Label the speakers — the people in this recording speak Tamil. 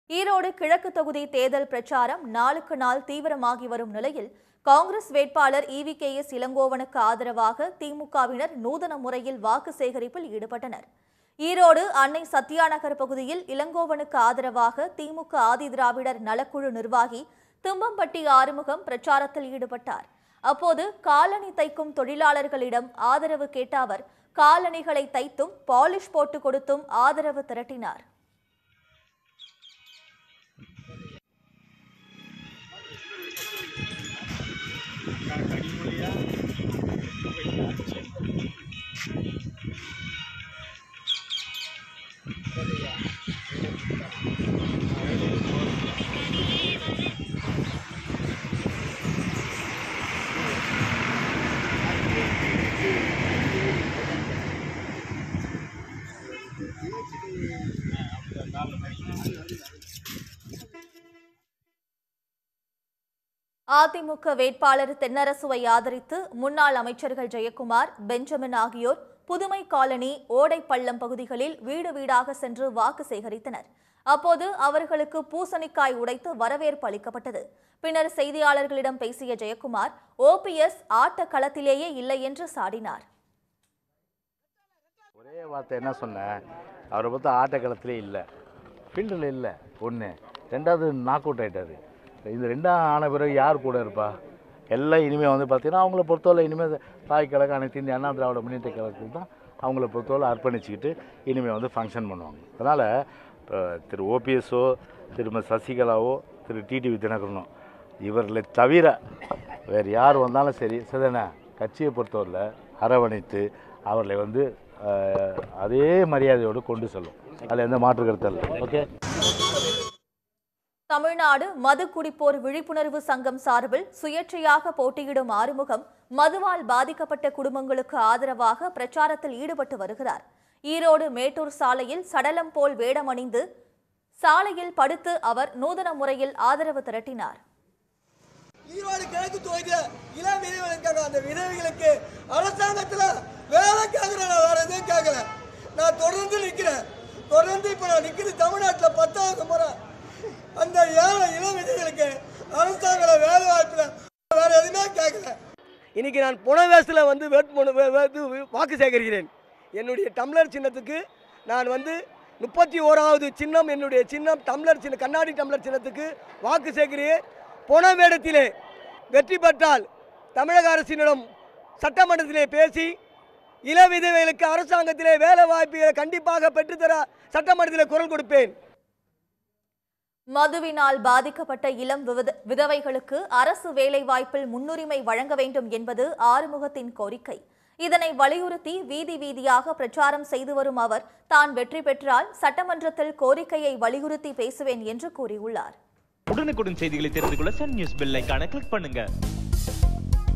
Speaker 1: ஈரோடு கிழக்கு தொகுதி தேர்தல் பிரச்சாரம் நாளுக்கு நாள் தீவிரமாகி வரும் நிலையில் காங்கிரஸ் வேட்பாளர் இவி கே எஸ் இளங்கோவனுக்கு ஆதரவாக திமுகவினர் நூதன முறையில் வாக்கு சேகரிப்பில் ஈடுபட்டனர் ஈரோடு அன்னை சத்யா நகர் பகுதியில் இளங்கோவனுக்கு ஆதரவாக திமுக ஆதிதிராவிடர் நலக்குழு நிர்வாகி தும்பம்பட்டி ஆறுமுகம் பிரச்சாரத்தில் ஈடுபட்டார் அப்போது காலணி தைக்கும் தொழிலாளர்களிடம் ஆதரவு கேட்ட அவர் காலணிகளை தைத்தும் பாலிஷ் போட்டு கொடுத்தும் ஆதரவு திரட்டினார் அதிமுக வேட்பாளர் தென்னரசுவை ஆதரித்து முன்னாள் அமைச்சர்கள் ஜெயக்குமார் பெஞ்சமின் ஆகியோர் புதுமை காலனி ஓடைப்பள்ளம் பகுதிகளில் வீடு வீடாக சென்று வாக்கு சேகரித்தனர் அப்போது அவர்களுக்கு பூசணிக்காய் உடைத்து வரவேற்பு அளிக்கப்பட்டது பின்னர் செய்தியாளர்களிடம் பேசிய ஜெயக்குமார் ஓபிஎஸ் ஆட்ட களத்திலேயே இல்லை என்று சாடினார்
Speaker 2: ஒரே வார்த்தை என்ன சொன்னேன் அவரை பார்த்தா ஆட்டக்களத்திலே இல்லை ஃபீல்டில் இல்லை ஒன்று ரெண்டாவது நாக் அவுட் ஆகிட்டாரு இந்த ரெண்டாம் ஆன பிறகு யார் கூட இருப்பா எல்லாம் இனிமேல் வந்து பார்த்தீங்கன்னா அவங்கள பொறுத்தவரை இனிமேல் தாய் கழகம் அனைத்து இந்திய அண்ணா திராவிட முன்னேற்ற கழகத்துக்கு தான் அவங்கள பொறுத்தவரை அர்ப்பணிச்சுக்கிட்டு இனிமேல் வந்து ஃபங்க்ஷன் பண்ணுவாங்க அதனால் இப்போ திரு ஓபிஎஸ்ஓ திருமதி சசிகலாவோ திரு டிடிவி தினகரனோ இவர்களை தவிர வேறு யார் வந்தாலும் சரி சரிதானே கட்சியை பொறுத்தவரையில் அரவணைத்து அவர்களை வந்து அஹ், அதே மரியாதையோடு கொண்டு செல்லும் அதில் எந்த மாற்று கருத்து இல்லை ஓகே
Speaker 1: தமிழ்நாடு மது குடிப்போர் விழிப்புணர்வு சங்கம் சார்பில் சுயேட்சையாக போட்டியிடும் ஆறுமுகம் மதுவால் பாதிக்கப்பட்ட குடும்பங்களுக்கு ஆதரவாக பிரச்சாரத்தில் ஈடுபட்டு வருகிறார் ஈரோடு மேட்டூர் சாலையில் சடலம் போல் வேடமணிந்து சாலையில் படுத்து அவர் நூதன முறையில் ஆதரவு திரட்டினார்
Speaker 3: ஈரோடு கிழக்கு தொகுதியில இளம் விதவைகள் இருக்காங்க அந்த விதவைகளுக்கு அரசாங்கத்துல வேலை கேட்கிறேன் நான் வேற எதுவும் கேட்கல நான் தொடர்ந்து நிக்கிறேன் தொடர்ந்து இப்ப நான் நிக்கிறது தமிழ்நாட்டுல பத்தாவது முறை அந்த ஏழை இளம் விதவைகளுக்கு அரசாங்க வேலை வாய்ப்புல வேற எதுவுமே கேட்கல இன்னைக்கு நான் புனவேசில் வந்து வேட்புமனு வே- வே- இது வாக்கு சேகரிக்கிறேன் என்னுடைய டம்ளர் சின்னத்துக்கு நான் வந்து முப்பத்தி ஓராவது சின்னம் என்னுடைய சின்னம் டம்ளர் சின்ன கண்ணாடி டம்ளர் சின்னத்துக்கு வாக்கு சேகரியே புனவேடத்திலே வெற்றி பெற்றால் தமிழக அரசினிடம் சட்டமன்றத்திலே பேசி இள விதவைகளுக்கு அரசாங்கத்திலே வேலை வாய்ப்புகளை கண்டிப்பாக பெற்றுத்தர சட்டமன்றத்திலே குரல் கொடுப்பேன்
Speaker 1: மதுவினால் பாதிக்கப்பட்ட இளம் விவத- விதவைகளுக்கு அரசு வேலைவாய்ப்பில் முன்னுரிமை வழங்க வேண்டும் என்பது ஆறுமுகத்தின் கோரிக்கை இதனை வலியுறுத்தி வீதி வீதியாக பிரச்சாரம் செய்து வரும் அவர் தான் வெற்றி பெற்றால் சட்டமன்றத்தில் கோரிக்கையை வலியுறுத்தி பேசுவேன் என்று கூறியுள்ளார்
Speaker 4: உடனுக்குடன் செய்திகளை தெரிந்து கொள்ள சன் நியூஸ் பெல் ஐகானை கிளிக் பண்ணுங்க